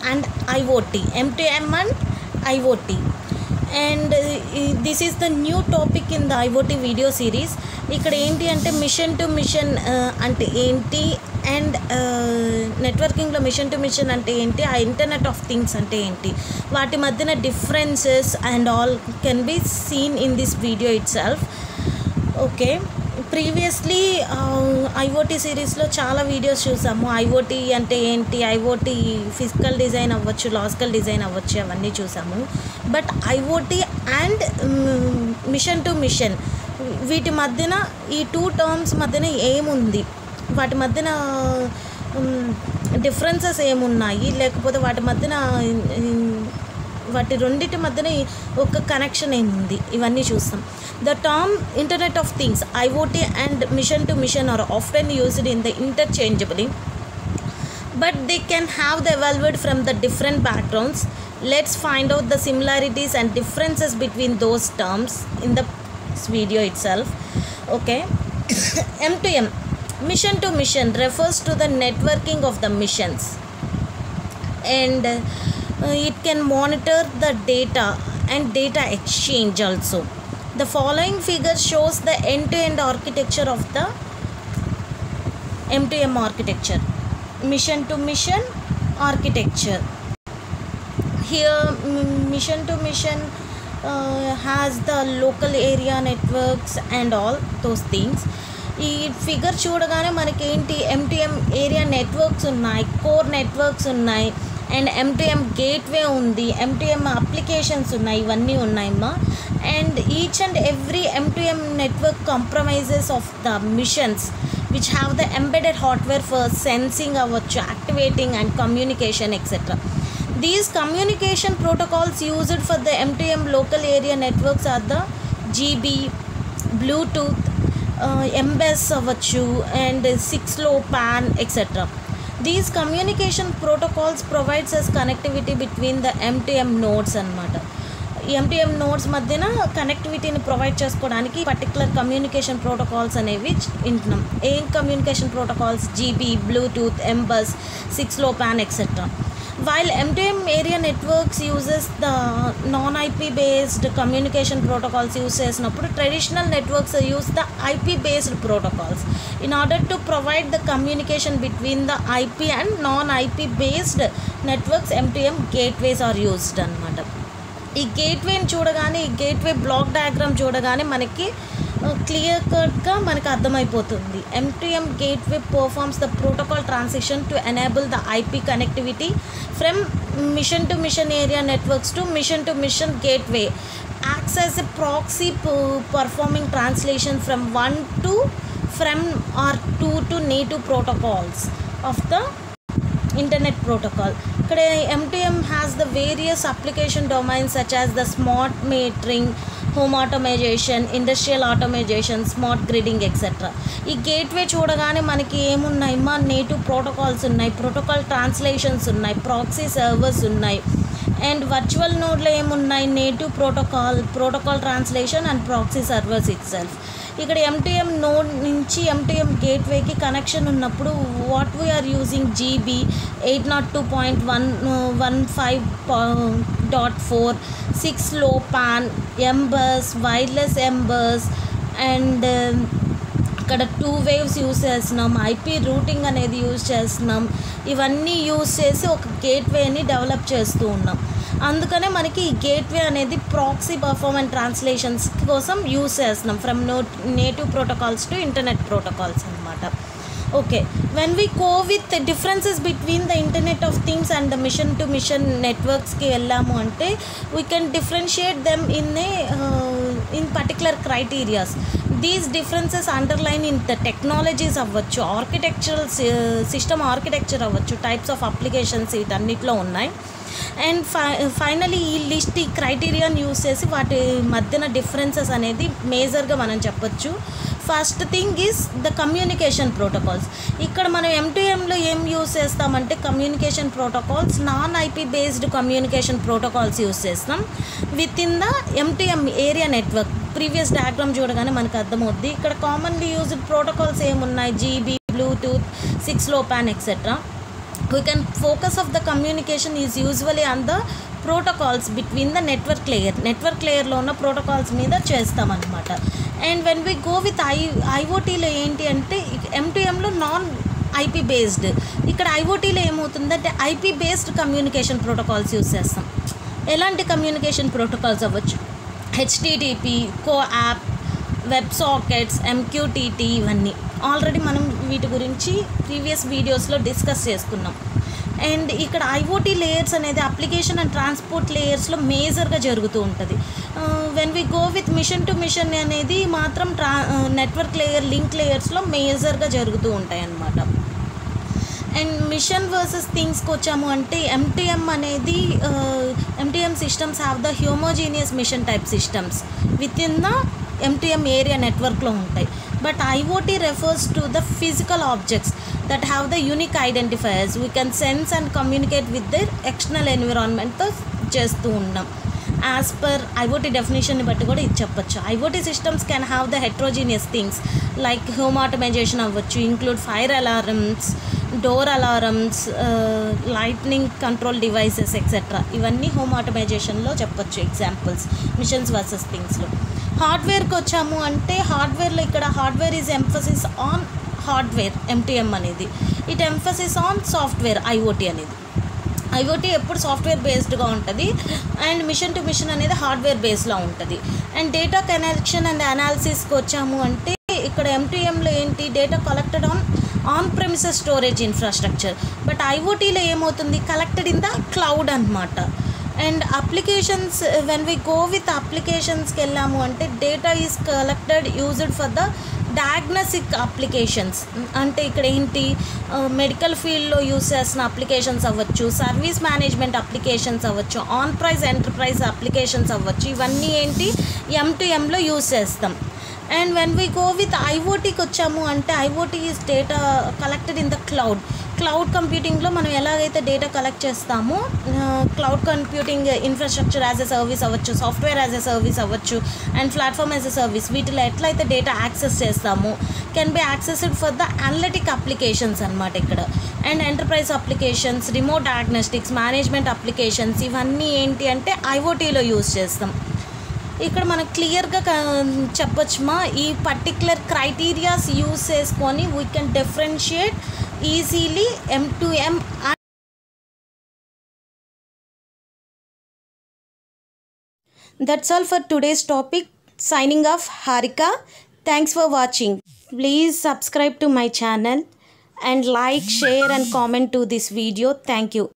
and IoT ఎంటీఎం and IoT and this is the new topic in the IoT video series ఇక్కడ ఏంటి అంటే machine to machine అంటే ఏంటి అండ్ నెట్వర్కింగ్లో మిషన్ టు మిషన్ అంటే ఏంటి ఆ ఇంటర్నెట్ ఆఫ్ థింగ్స్ అంటే ఏంటి వాటి మధ్యన differences and all can be seen in this video itself okay previously IoT సిరీస్లో చాలా వీడియోస్ చూసాము ఐఓటీ అంటే ఏంటి ఐఓటీ ఫిజికల్ డిజైన్ అవ్వచ్చు లాజికల్ డిజైన్ అవ్వచ్చు అవన్నీ చూసాము but IoT and machine to machine వీటి మధ్యన ఈ టూ టర్మ్స్ మధ్యన ఏముంది వాటి మధ్యన డిఫరెన్సెస్ ఏమున్నాయి లేకపోతే వాటి మధ్యన వాటి రెండింటి మధ్యన ఒక కనెక్షన్ ఏముంది ఇవన్నీ చూస్తాం the term internet of things IoT and machine to machine are often used in the interchangeably but they can have the evolved from the different backgrounds let's find out the similarities and differences between those terms in the video itself okay m to m mission to mission refers to the networking of the missions and uh, it can monitor the data and data exchange also the following figure shows the end-to-end architecture of the m2m architecture mission to mission architecture here mm, mission to mission uh, has the local area networks and all those things ఈ figure చూడగానే మనకి ఏంటి ఎంటీఎం area networks ఉన్నాయి core networks ఉన్నాయి and ఎంటీఎం gateway ఉంది ఎంటీఎం అప్లికేషన్స్ ఉన్నాయి ఇవన్నీ ఉన్నాయమ్మా అండ్ ఈచ్ అండ్ ఎవ్రీ ఎంటీఎం network compromises of the machines which have the embedded hardware for sensing అవ్వచ్చు activating and communication etcetera these communication protocols used for the ఎంటీఎం local area networks are the ZigBee Bluetooth MBus అవ్వచ్చు and six low pan etcetera these communication protocols provides us connectivity between the ఎంటీఎం nodes అనమాట ఎంటీఎం nodes మధ్యన కనెక్టివిటీని provide చేసుకోవడానికి particular communication protocols అనేవి వింటున్నాం ఏం communication protocols ZigBee Bluetooth MBus six low pan etcetera while ఎంటీఎం area networks uses the non IP based communication protocols use చేసినప్పుడు traditional networks use the IP based protocols in order to provide the communication between the IP and non IP based networks ఎంటీఎం gateways are used అనమాట ఈ గేట్వేని చూడగానే ఈ gateway block diagram చూడగానే మనకి clear కట్గా మనకు అర్థమైపోతుంది ఎంటీఎం gateway performs the protocol transition to enable the IP connectivity from machine to machine area networks to machine to machine gateway acts as a proxy performing translation from one to from or two to native protocols of the internet protocol ఇక్కడ ఎంటీఎం has the various application domains such as the smart metering home automization industrial automization smart gridding etcetera ఈ gateway చూడగానే మనకి ఏమున్నాయి మా native protocols ఉన్నాయి protocol translations ఉన్నాయి proxy servers ఉన్నాయి అండ్ వర్చువల్ నోడ్లో ఏమున్నాయి native protocol protocol translation and proxy servers itself ఇక్కడ ఎంటీఎం నోడ్ నుంచి ఎంటీఎం గేట్వేకి కనెక్షన్ ఉన్నప్పుడు what we're using ZigBee eight naught two point one one five dot four six low pan MBus wireless MBus and ఇక్కడ two waves use చేస్తున్నాం IP routing అనేది use చేస్తున్నాం ఇవన్నీ యూస్ చేసి ఒక గేట్వేని డెవలప్ చేస్తూ ఉన్నాం అందుకనే మనకి ఈ గేట్వే అనేది ప్రాక్సీ పర్ఫార్మెన్స్ ట్రాన్స్లేషన్స్ కోసం యూస్ చేస్తున్నాం from no native protocols to internet protocols అనమాట okay when we go with differences between the internet of things and the machine to machine నెట్వర్క్స్కి వెళ్ళాము అంటే we can differentiate them in a in particular criterias these differences underline in the technologies అవ్వచ్చు architectural system architecture అవ్వచ్చు types of applications వీటన్నిటిలో ఉన్నాయి and ఫై finally ఈ list ఈ క్రైటీరియాని యూస్ చేసి వాటి మధ్యన డిఫరెన్సెస్ అనేది మేజర్గా మనం చెప్పొచ్చు first thing is the communication protocols ఇక్కడ మనం ఎంటీఎంలో ఏం యూస్ చేస్తామంటే communication protocols non IP based communication protocols use చేస్తాం with in the MTM area network previous diagram చూడగానే మనకు అర్థమవుద్ది ఇక్కడ కామన్లీ యూజ్డ్ ప్రోటోకాల్స్ ఏమున్నాయి ZigBee Bluetooth six low pan etcetera we can focus of the communication is usually on the protocols between the network layer network లేయర్లో ఉన్న protocols మీద చేస్తామన్నమాట and when we go with I ఐఓటీలో ఏంటి అంటే ఎంటీఎంలో non IP based ఇక్కడ ఐఓటీలో ఏమవుతుందంటే IP based communication protocols use చేస్తాం ఎలాంటి కమ్యూనికేషన్ ప్రోటోకాల్స్ అవ్వచ్చు HTTP CoAP web sockets MQTT ఇవన్నీ ఆల్రెడీ మనం వీటి గురించి ప్రీవియస్ వీడియోస్లో డిస్కస్ చేసుకున్నాం అండ్ ఇక్కడ ఐఓటీ లేయర్స్ అనేది అప్లికేషన్ అండ్ ట్రాన్స్పోర్ట్ లేయర్స్లో మేజర్గా జరుగుతూ ఉంటుంది when we go with machine to machine అనేది మాత్రం ట్రా నెట్వర్క్ లేయర్ లింక్ లేయర్స్లో మేజర్గా జరుగుతూ ఉంటాయి అన్నమాట అండ్ మిషన్ వర్సెస్ థింగ్స్కి వచ్చాము అంటే ఎంటీఎం అనేది MTM systems have the homogeneous machine type systems with in the MTM area నెట్వర్క్లో ఉంటాయి but IoT refers to the physical objects that have the unique identifiers we can sense and communicate with their external ఎన్విరాన్మెంట్తో చేస్తూ ఉన్నాం as per IoT డెఫినేషన్ని బట్టి కూడా ఇది చెప్పొచ్చు IoT systems can have the heterogeneous things like home automization అవ్వచ్చు include fire alarms door alarms lightning control devices etcetera ఇవన్నీ home ఆటోమైజేషన్లో చెప్పొచ్చు ఎగ్జాంపుల్స్ మిషన్స్ వర్సెస్ థింగ్స్లో హార్డ్వేర్కి వచ్చాము అంటే హార్డ్వేర్లో ఇక్కడ hardware is emphasis on hardware ఎంటీఎం అనేది it emphasis on software IoT అనేది ఐఓటీ ఎప్పుడు సాఫ్ట్వేర్ బేస్డ్గా ఉంటుంది అండ్ మిషన్ టు మిషన్ అనేది హార్డ్వేర్ బేస్లో ఉంటుంది అండ్ డేటా కనెక్షన్ అండ్ అనాలిసిస్కి వచ్చాము అంటే ఇక్కడ ఎంటీఎంలో ఏంటి data collected on on premises storage infrastructure but ఐఓటీలో ఏమవుతుంది కలెక్టెడ్ ఇన్ ద క్లౌడ్ అనమాట and applications when we go with అప్లికేషన్స్కి వెళ్ళాము అంటే data is collected used for the diagnostic applications అంటే ఇక్కడ ఏంటి మెడికల్ ఫీల్డ్లో యూస్ చేసిన అప్లికేషన్స్ అవ్వచ్చు సర్వీస్ మేనేజ్మెంట్ అప్లికేషన్స్ అవ్వచ్చు ఆన్ ప్రైజ్ ఎంటర్ప్రైజ్ అప్లికేషన్స్ అవ్వచ్చు ఇవన్నీ ఏంటి ఎం టు ఎంలో యూస్ చేస్తాం and when we go with ఐఓటీకి వచ్చాము అంటే IoT is data collected in the cloud cloud కంప్యూటింగ్లో మనం ఎలాగైతే డేటా కలెక్ట్ చేస్తామో cloud computing infrastructure as a service అవ్వచ్చు సాఫ్ట్వేర్ యాజ్ ఎ సర్వీస్ అవ్వచ్చు and platform as a service వీటిలో ఎట్లయితే డేటా యాక్సెస్ చేస్తామో can be accessed for the analytic applications అనమాట ఇక్కడ and enterprise applications remote diagnostics management applications ఇవన్నీ ఏంటి అంటే ఐఓటీలో యూస్ చేస్తాం ఇక్కడ మనకు క్లియర్గా చెప్పొచ్చుమా ఈ పర్టిక్యులర్ క్రైటీరియాస్ యూస్ చేసుకొని వీ కెన్ డిఫరెన్షియేట్ ఈజీలీ ఎం టు ఎం that's all for today's topic signing off harika thanks for watching please subscribe to my channel and like share and comment to this video thank you